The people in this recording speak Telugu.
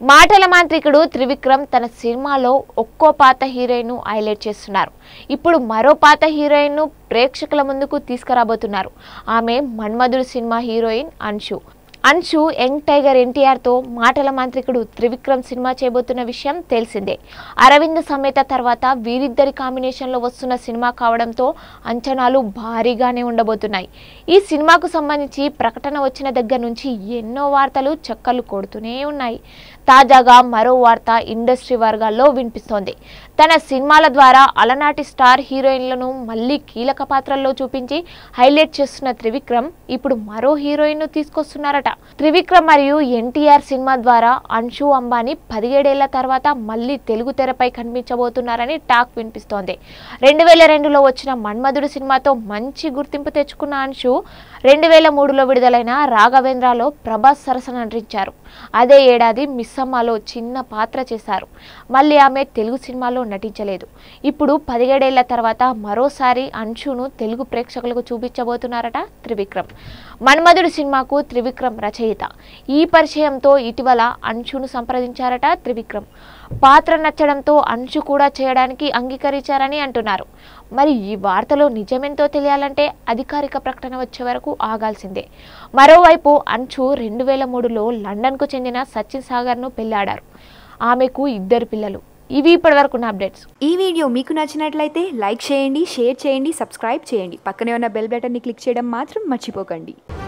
మాటల మాంత్రికుడు త్రివిక్రమ్ తన సినిమాలో ఒక్కో పాత హీరోయిన్ హైలైట్ చేస్తున్నారు ఇప్పుడు మరో పాత హీరోయిన్ ను ప్రేక్షకుల ముందుకు తీసుకురాబోతున్నారు ఆమె Manmadhudu cinema heroine Anshu Anshu young tiger ఎన్టీఆర్తో మాటల మాంత్రికుడు త్రివిక్రమ్ సినిమా చేయబోతున్న విషయం తెలిసిందే అరవింద్ సమేత తర్వాత వీరిద్దరి కాంబినేషన్లో వస్తున్న సినిమా కావడంతో అంచనాలు భారీగానే ఉండబోతున్నాయి ఈ సినిమాకు సంబంధించి ప్రకటన వచ్చిన దగ్గర నుంచి ఎన్నో వార్తలు చక్కర్లు కొడుతూనే ఉన్నాయి తాజాగా మరో వార్త ఇండస్ట్రీ వర్గాల్లో వినిపిస్తోంది తన సినిమాల ద్వారా అలనాటి స్టార్ హీరోయిన్లను మళ్ళీ కీలక పాత్రల్లో చూపించి హైలైట్ చేస్తున్న త్రివిక్రమ్ ఇప్పుడు మరో హీరోయిన్ ను తీసుకొస్తున్నారట త్రివిక్రమ్ మరియు ఎన్టీఆర్ సినిమా ద్వారా అన్షు అంబానీ పదిహేడేళ్ల తర్వాత మళ్ళీ తెలుగు తెరపై కనిపించబోతున్నారని టాక్ వినిపిస్తోంది రెండు వేల రెండులో వచ్చిన మన్మధుడు సినిమాతో మంచి గుర్తింపు తెచ్చుకున్న అన్షు రెండు వేల మూడులో విడుదలైన రాఘవేంద్రలో ప్రభాస్ సరసన నటించారు అదే ఏడాది మిస్సమ్మలో చిన్న పాత్ర చేశారు మళ్ళీ ఆమె తెలుగు సినిమాలో నటించలేదు ఇప్పుడు పదిహేడేళ్ల తర్వాత మరోసారి అన్షును తెలుగు ప్రేక్షకులకు చూపించబోతున్నారట త్రివిక్రమ్ మన్మధుడు సినిమాకు త్రివిక్రమ్ రచయిత ఈ పరిచయంతో ఇటీవల అన్షును సంప్రదించారట త్రివిక్రమ్ పాత్ర నచ్చడంతో అంశు కూడా చేయడానికి అంగీకరించారని అంటున్నారు మరి ఈ వార్తలో నిజమెంతో తెలియాలంటే అధికారిక ప్రకటన వచ్చే వరకు ఆగాల్సిందే మరోవైపు అంశు రెండు వేల మూడులో లండన్కు చెందిన సచిన్ సాగర్ను పెళ్లాడారు ఆమెకు ఇద్దరు పిల్లలు ఇవి ఇప్పటివరకు ఉన్న అప్డేట్స్ ఈ వీడియో మీకు నచ్చినట్లయితే లైక్ చేయండి షేర్ చేయండి సబ్స్క్రైబ్ చేయండి పక్కనే ఉన్న బెల్ బటన్ని క్లిక్ చేయడం మాత్రం మర్చిపోకండి